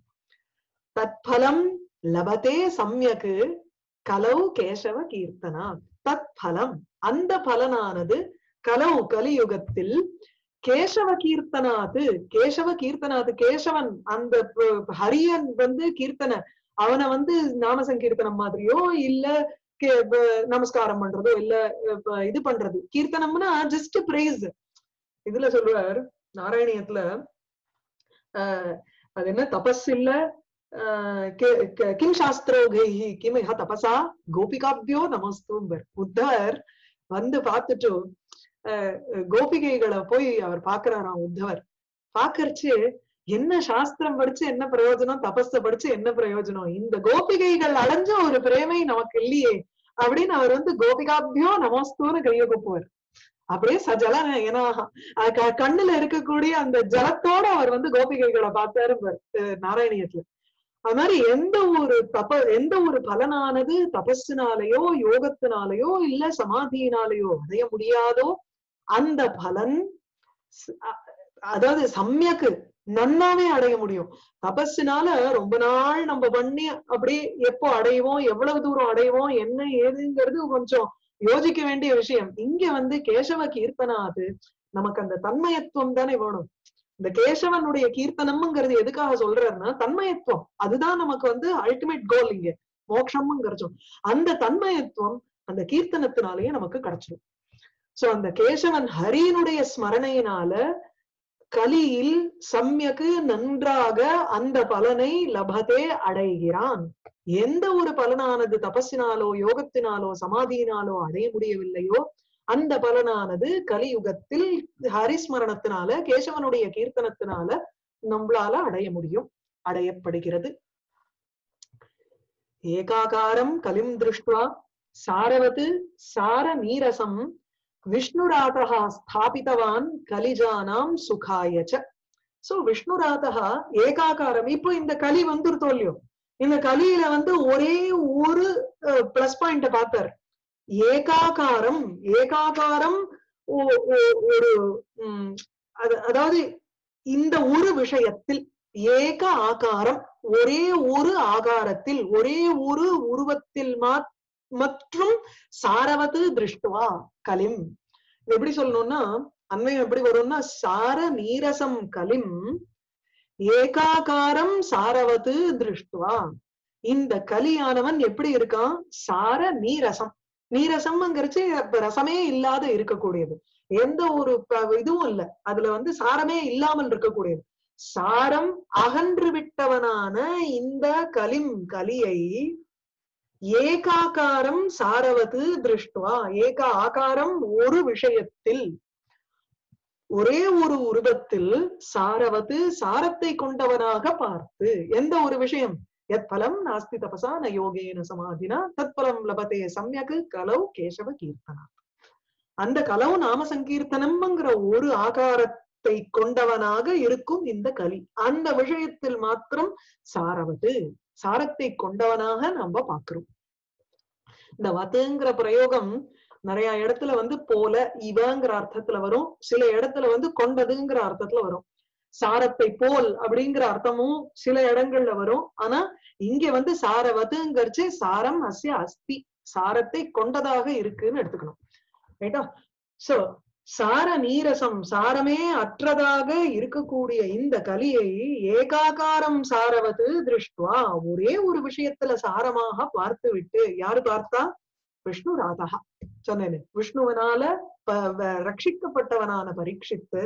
தத்பலம் லபதே சம்யக்கு கலௌ கேசவ கீர்த்தனா தத் பலம் அந்த பலனானது கலௌ கலியுகத்தில் கேசவ கீர்த்தனாது கேசவ கீர்த்தனாது கேசவன் அந்த ப- ஹரியன் வந்து கீர்த்தன அவனை வந்து நாம சங்கீர்த்தனம் மாதிரியோ இல்ல கே- ப- நமஸ்காரம் பண்றதோ இல்ல அஹ், ப- இது பண்றது கீர்த்தனம்னா ஜஸ்ட் பிரைஸ் இதுல சொல்லுவார் நாராயணியத்துல ஆஹ் அது என்ன தபஸ் இல்ல ஆஹ் கே- கே- கிம் சாஸ்திரோகைஹி கிம் இஹ தபசா கோபிகாபியோ நமஸ்தூம்பர் புத்தர் வந்து பார்த்துட்டு அஹ், கோபிகைகளை போய் அவர் பாக்குறாராம் உத்தவர் பாக்கறச்சு என்ன சாஸ்திரம் படிச்சு என்ன பிரயோஜனம் தபஸ படிச்சு என்ன பிரயோஜனம் இந்த கோபிகைகள் அடைஞ்ச ஒரு பிரேமை நமக்கு இல்லையே அப்படின்னு அவர் வந்து கோபிகாபியோ நமஸ்தூன்னு கைய கூப்புவார் அப்படியே சஜல ஏன்னா அஹ் க- கண்ணுல இருக்கக்கூடிய அந்த ஜலத்தோட அவர் வந்து கோபிகைகளை பார்த்தாரு பாரு, அஹ் நாராயணியத்துல அது மாதிரி எந்த ஒரு தப எந்த ஒரு பலனானது தபஸினாலேயோ யோகத்தினாலேயோ இல்ல சமாதியினாலேயோ அடைய முடியாதோ அந்த பலன் ஸ்- அ- அதாவது சமயக்கு நன்னாவே அடைய முடியும் தபஸினால ரொம்ப நாள் நம்ம பண்ணி அப்படியே எப்போ அடைவோம் எவ்வளவு தூரம் அடைவோம் என்ன ஏதுங்கிறது கொஞ்சம் யோசிக்க வேண்டிய விஷயம் இங்க வந்து கேசவ கீர்த்தனாது நமக்கு அந்த தன்மயத்துவம் தானே வேணும் இந்த கேசவனுடைய கீர்த்தனம்ங்கிறது எதுக்காக சொல்றாருன்னா தன்மயத்துவம் அதுதான் நமக்கு வந்து அல்டிமேட் கோல் இங்க மோட்சம்ங்கிறதும் அந்த தன்மயத்துவம் அந்த கீர்த்தனத்தினாலேயே நமக்கு கிடைச்சிடும் சோ அந்த கேசவன் ஹரியினுடைய ஸ்மரணையினால கலியில் சம்யக்கு நன்றாக அந்த பலனை லபதே அடைகிறான் எந்த ஒரு பலனானது தபஸினாலோ யோகத்தினாலோ சமாதியினாலோ அடைய முடியவில்லையோ அந்த பலனானது கலியுகத்தில் ஹரிஸ்மரணத்தினால கேசவனுடைய கீர்த்தனத்தினால நம்மளால அடைய முடியும் அடையப்படுகிறது ஏகாகாரம் கலிம் திருஷ்டுவா சாரவத் சார நீரசம் விஷ்ணுராதா ஸ்தாபித்தவான் கலிஜானாம் சுகாயச்ச சோ விஷ்ணுராதா ஏகாகாரம் இப்போ இந்த கலி வந்துருத்தோ இல்லையோ இந்த கலியில வந்து ஒரே ஒரு பிளஸ் பாயிண்ட பார்த்தார் ஏகாகாரம் ஏகாகாரம் ஒ- ஒ- ஒரு உம் அது- அதாவது இந்த ஒரு விஷயத்தில் ஏக ஆகாரம் ஒரே ஒரு ஆகாரத்தில் ஒரே ஒரு உருவத்தில் மாத் மற்றும் சாரவது திருஷ்டுவா கலிம் எப்படி சொல்லணும்னா அன்வயம் எப்படி வரும்னா சார நீரசம் கலிம் ஏகாகாரம் சாரவது திருஷ்டுவா இந்த கலியானவன் எப்படி இருக்கான் சார நீரசம் நீரசம்ங்கிறச்சு அப்ப ரசமே இல்லாத இருக்கக்கூடியது எந்த ஒரு ப- இதுவும் இல்ல அதுல வந்து சாரமே இல்லாமல் இருக்கக்கூடியது சாரம் அகன்று விட்டவனான இந்த கலிம் கலியை ஏகாகாரம் சாரவது திருஷ்டுவா ஏக ஆகாரம் ஒரு விஷயத்தில் ஒரே ஒரு உருவத்தில் சாரவது சாரத்தை கொண்டவனாக பார்த்து எந்த ஒரு விஷயம் எத் பலம் நாஸ்தி தபசா ந யோகேன சமாதினா தத் பலம் லபதே சம்யக் கலௌ கேசவ கீர்த்தனா அந்த கலவு நாம சங்கீர்த்தனம்ங்கிற ஒரு ஆகாரத்தை கொண்டவனாக இருக்கும் இந்த கலி அந்த விஷயத்தில் மாத்திரம் சாரவது சாரத்தை கொண்டவனாக நம்ம பாக்குறோம் இந்த வத்துங்கிற பிரயோகம் நிறைய இடத்துல வந்து போல இவங்கிற அர்த்தத்துல வரும் சில இடத்துல வந்து கொண்டதுங்கிற அர்த்தத்துல வரும் சாரத்தை போல் அப்படிங்கிற அர்த்தமும் சில இடங்கள்ல வரும் ஆனா இங்க வந்து சாரவதுங்கிறச்சு சாரம் அஸ்ய அஸ்தி சாரத்தை கொண்டதாக இருக்குன்னு எடுத்துக்கணும் ரைட்டா சோ சார நீரசம் சாரமே அற்றதாக இருக்கக்கூடிய இந்த கலியை ஏகாகாரம் சாரவது திருஷ்டுவா ஒரே ஒரு விஷயத்துல சாரமாக பார்த்து விட்டு யாரு பார்த்தா விஷ்ணு ராதா சொன்னேன் விஷ்ணுவனால ப- வ- ரட்சிக்கப்பட்டவனான பரீட்சித்து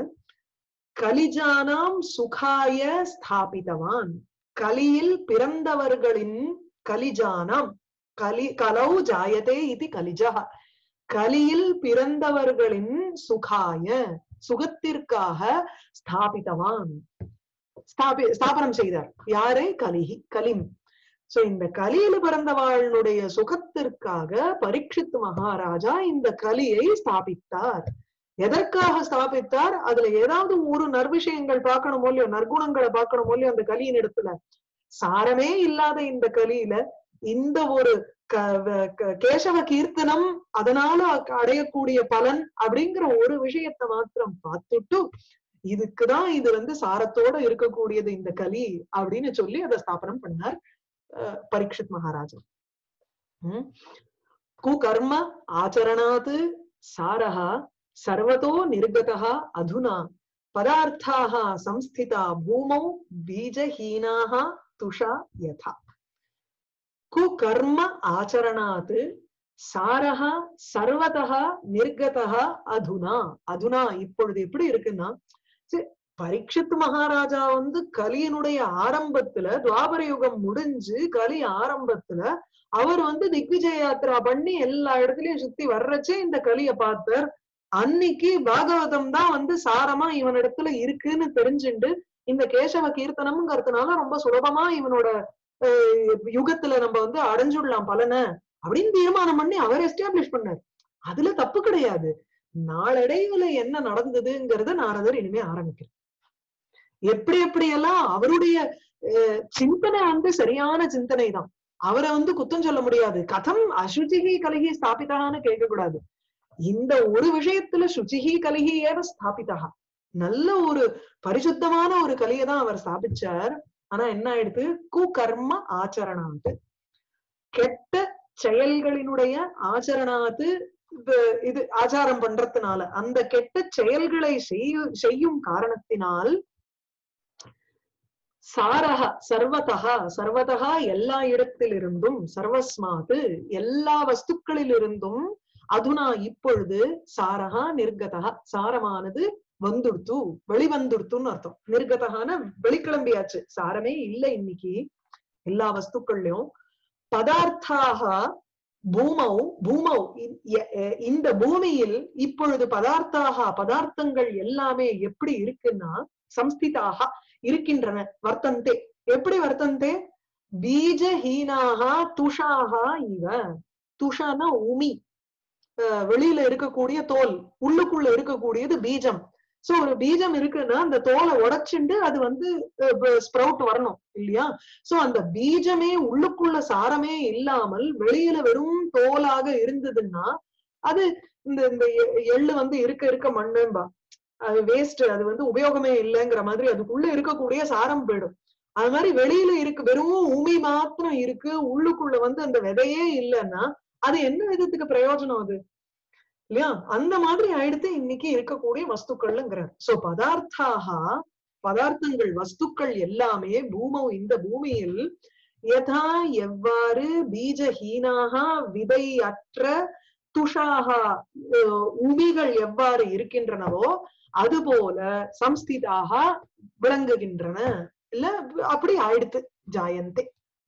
கலிஜானாம் சுகாய ஸ்தாபித்தவான் கலியில் பிறந்தவர்களின் கலிஜானாம் கலி கலௌ ஜாயதே இது கலிஜா கலியில் பிறந்தவர்களின் சுகாய சுகத்திற்காக ஸ்தாபித்தவான் ஸ்தாபி ஸ்தாபனம் செய்தார் யாரை கலிஹி கலிம் சோ இந்த கலியில பிறந்தவாளுடைய சுகத்திற்காக பரீட்சித்து மகாராஜா இந்த கலியை ஸ்தாபித்தார் எதற்காக ஸ்தாபித்தார் அதுல ஏதாவது ஒரு நற்விஷயங்கள் பார்க்கணும் இல்லையோ நற்குணங்களை பார்க்கணும் இல்லையோ அந்த கலியின் இடத்துல சாரமே இல்லாத இந்த கலியில இந்த ஒரு க- வ- க- கேசவ கீர்த்தனம் அதனால அ- அடையக்கூடிய பலன் அப்படிங்கிற ஒரு விஷயத்தை மாத்திரம் பார்த்துட்டு இதுக்குதான் இது வந்து சாரத்தோட இருக்கக்கூடியது இந்த கலி அப்படின்னு சொல்லி அதை ஸ்தாபனம் பண்ணார் அஹ், பரீட்சித் மகாராஜா உம் குகர்ம ஆச்சரணாத் சாரஹ சர்வதோ நிர்கதா அதுனா பதார்த்தாः संस्थिता பூமௌ பீஜஹீனாः துஷா யதா குகர்ம ஆச்சரணாத் சாரஹ சர்வதः நிர்கதः அதுனா அதுனா இப்பொழுது எப்படி இருக்குன்னா சரி, பரீட்சித் மகாராஜா வந்து கலியினுடைய ஆரம்பத்துல துவாபர யுகம் முடிஞ்சு கலி ஆரம்பத்துல அவர் வந்து திக்விஜய யாத்திரா பண்ணி எல்லா இடத்துலயும் சுத்தி வர்றச்சே இந்த கலிய பார்த்தார் அன்னைக்கு பாகவதம் தான் வந்து சாரமா இவனிடத்துல இருக்குன்னு தெரிஞ்சுண்டு இந்த கேசவ கீர்த்தனம்ங்கிறதுனால ரொம்ப சுலபமா இவனோட அஹ், யுகத்துல நம்ம வந்து அடைஞ்சுடலாம் பலனை அப்படின்னு தீர்மானம் பண்ணி அவர் எஸ்டாப்ளிஷ் பண்ணார் அதுல தப்பு கிடையாது நாளடைவுல என்ன நடந்ததுங்கிறத நாரதர் இனிமே ஆரம்பிக்கிறார் எப்படி எப்படி எல்லாம் அவருடைய அஹ், சிந்தனை வந்து சரியான சிந்தனை தான் அவரை வந்து குத்தம் சொல்ல முடியாது கதம் அசுச்சிகி கலகி ஸ்தாபிதான்னு கேட்க கூடாது இந்த ஒரு விஷயத்துல சுச்சிகி கலகி ஏவ ஸ்தாபிதா நல்ல ஒரு பரிசுத்தமான ஒரு கலியை தான் அவர் ஸ்தாபிச்சார் ஆனா என்ன ஆயிடுது குகர்ம ஆச்சரணாத்து கெட்ட செயல்களினுடைய ஆச்சரணாத்து இது இது ஆச்சாரம் பண்றதுனால அந்த கெட்ட செயல்களை செய்ய செய்யும் காரணத்தினால் சாரக சர்வதா சர்வதா எல்லா இடத்திலிருந்தும் சர்வஸ்மாத்து எல்லா வஸ்துக்களிலிருந்தும் அதுனா இப்பொழுது சாரகா நிர்கதா சாரமானது வந்துடுத்து வெளிவந்துடுத்துன்னு அர்த்தம் நிர்கதகான வெளிக்கிளம்பியாச்சு சாரமே இல்லை இன்னைக்கு எல்லா வஸ்துக்கள்லயும் பதார்த்தாக பூமௌ பூமௌ இ- எ- எ- இந்த பூமியில் இப்பொழுது பதார்த்தாக பதார்த்தங்கள் எல்லாமே எப்படி இருக்குன்னா சம்ஸ்திதாக இருக்கின்றன வர்த்தந்தே எப்படி வர்த்தந்தே பீஜஹீனாக துஷாக இவ துஷானா உமி அஹ் வெளியில இருக்கக்கூடிய தோல் உள்ளுக்குள்ள இருக்கக்கூடியது பீஜம் சோ ஒரு பீஜம் இருக்குன்னா அந்த தோலை உடைச்சுண்டு அது வந்து ஸ்ப்ரவுட் வரணும் இல்லையா சோ அந்த பீஜமே உள்ளுக்குள்ள சாரமே இல்லாமல் வெளியில வெறும் தோலாக இருந்ததுன்னா அது இந்த இந்த எ- எள்ளு வந்து இருக்க இருக்க மண்ணும்பா அது வேஸ்ட் அது வந்து உபயோகமே இல்லைங்கிற மாதிரி அதுக்குள்ள இருக்கக்கூடிய சாரம் போயிடும் அது மாதிரி வெளியில இருக்கு வெறும் உமி மாத்திரம் இருக்கு உள்ளுக்குள்ள வந்து அந்த விதையே இல்லைன்னா அது என்ன விதத்துக்கு பிரயோஜனம் அது இல்லையா அந்த மாதிரி ஆயிடுத்து இன்னைக்கு இருக்கக்கூடிய வஸ்துக்கள்ங்கிறார் சோ பதார்த்தாக பதார்த்தங்கள் வஸ்துக்கள் எல்லாமே பூமௌ இந்த பூமியில் யதா எவ்வாறு பீஜஹீனாக விதை அற்ற துஷாக அஹ், உமிகள் எவ்வாறு இருக்கின்றனவோ அதுபோல சம்ஸ்திதாக விளங்குகின்றன இல்ல அப்படி ஆயிடுத்து ஜாயந்தே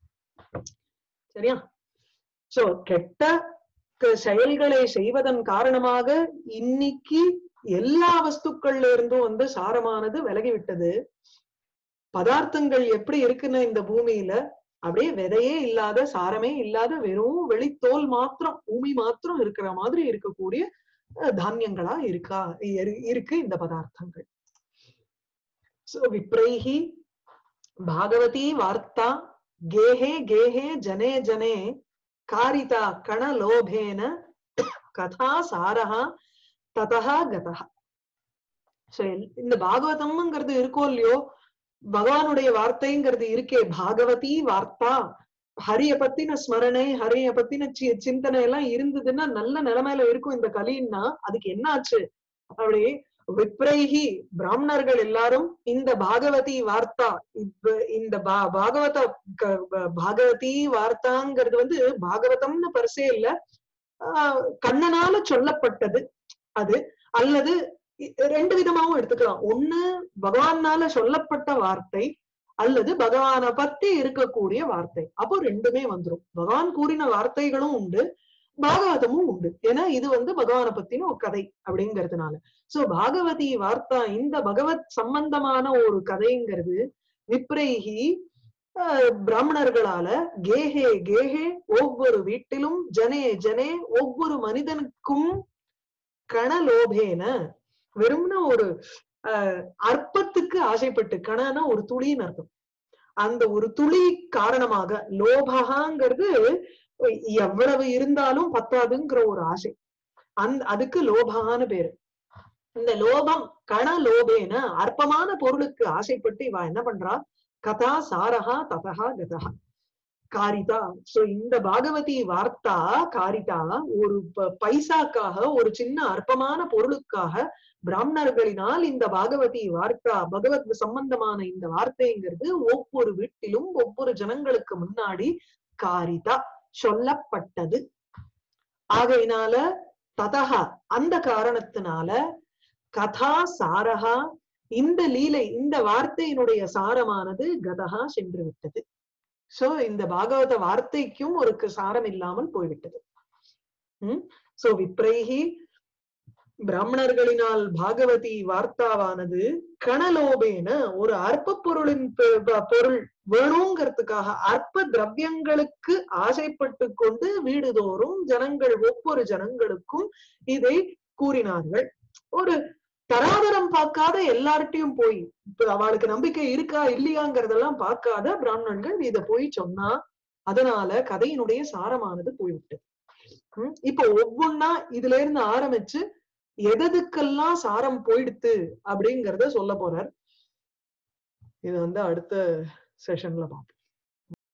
சரியா சோ கெட்ட க- செயல்களை செய்வதன் காரணமாக இன்னைக்கு எல்லா வஸ்துக்கள்ல இருந்தும் வந்து சாரமானது விலகி விட்டது பதார்த்தங்கள் எப்படி இருக்குன்னு இந்த பூமியில அப்படியே விதையே இல்லாத சாரமே இல்லாத வெறும் வெளித்தோல் மாத்திரம் பூமி மாத்திரம் இருக்கிற மாதிரி இருக்கக்கூடிய அஹ், தானியங்களா இருக்கா இரு- இருக்கு இந்த பதார்த்தங்கள் சோ விப்ரைஹி பாகவதி வார்த்தா கேஹே கேஹே ஜனே ஜனே காரிதா கணலோபேன கதா சாரஹா ததா கதா So, எல்- இந்த பாகவதம்ங்கிறது இருக்கோ இல்லையோ பகவானுடைய வார்த்தைங்கிறது இருக்கே பாகவதி வார்த்தா ஹரிய பத்தின ஸ்மரணை ஹரிய பத்தின சி- சிந்தனை எல்லாம் இருந்ததுன்னா நல்ல நிலைமையில இருக்கும் இந்த கலின்னா அதுக்கு என்ன ஆச்சு அப்படி விப்ரைஹி பிராமணர்கள் எல்லாரும் இந்த பாகவதி வார்த்தா இப்ப இந்த பா- பாகவத க- ப- பாகவதி வார்த்தாங்கிறது வந்து பாகவதம்னு பரிசே இல்ல ஆஹ் கண்ணனால சொல்லப்பட்டது அது அல்லது இ- ரெண்டு விதமாவும் எடுத்துக்கலாம் ஒண்ணு பகவானால சொல்லப்பட்ட வார்த்தை அல்லது பகவானை பத்தி இருக்கக்கூடிய வார்த்தை அப்போ ரெண்டுமே வந்துரும் பகவான் கூறின வார்த்தைகளும் உண்டு பாகவதமும் உண்டு ஏன்னா இது வந்து பகவானை பத்தின ஒரு கதை அப்படிங்கிறதுனால சோ பாகவதி வார்த்தா இந்த பகவத் சம்பந்தமான ஒரு கதைங்கிறது விப்ரைஹி ஆஹ், பிராமணர்களால கேஹே கேஹே ஒவ்வொரு வீட்டிலும் ஜனே ஜனே ஒவ்வொரு மனிதனுக்கும் கணலோபேன வெறும்னா ஒரு ஆஹ், அற்பத்துக்கு ஆசைப்பட்டு கணனா ஒரு துளின்னு அர்த்தம் அந்த ஒரு துளி காரணமாக லோபகாங்கிறது எவ்வளவு இருந்தாலும் பத்தாதுங்கிற ஒரு ஆசை அந்த அதுக்கு லோபகான்னு பேரு இந்த லோபம் கண லோபேன அற்பமான பொருளுக்கு ஆசைப்பட்டு இவ என்ன பண்றா கதா சாரஹா ததஹா கதஹா காரிதா சோ இந்த பாகவதி வார்த்தா காரிதா ஒரு ப- பைசாக்காக ஒரு சின்ன அற்பமான பொருளுக்காக பிராமணர்களினால் இந்த பாகவதி வார்த்தா பகவத் சம்பந்தமான இந்த வார்த்தைங்கிறது ஒவ்வொரு வீட்டிலும் ஒவ்வொரு ஜனங்களுக்கு முன்னாடி காரிதா சொல்லப்பட்டது ஆகையினால ததஹா அந்த காரணத்தினால கதா சாரஹா இந்த லீலை இந்த வார்த்தையினுடைய சாரமானது கதஹா சென்று விட்டது சோ இந்த பாகவத வார்த்தைக்கும் ஒரு க- சாரம் இல்லாமல் போய்விட்டது உம் சோ விப்ரைஹி பிராமணர்களினால் பாகவதி வார்த்தாவானது கணலோபேன ஒரு அற்ப பொருளின் பெ- ப- பொருள் வேணுங்கிறதுக்காக அற்ப திரவியங்களுக்கு ஆசைப்பட்டு கொண்டு வீடுதோறும் ஜனங்கள் ஒவ்வொரு ஜனங்களுக்கும் இதை கூறினார்கள் ஒரு தராதரம் பார்க்காத எல்லார்ட்டையும் போய் இப்ப அவளுக்கு நம்பிக்கை இருக்கா இல்லையாங்கிறதெல்லாம் பார்க்காத பிராமணர்கள் இத போய் சொன்னா அதனால கதையினுடைய சாரமானது போய்விட்டு ஹம், இப்ப ஒவ்வொன்னா இதுல இருந்து ஆரம்பிச்சு எததுக்கெல்லாம் சாரம் போயிடுத்து அப்படிங்கறத சொல்ல போறார் இது வந்து அடுத்த செஷன்ல பார்ப்போம்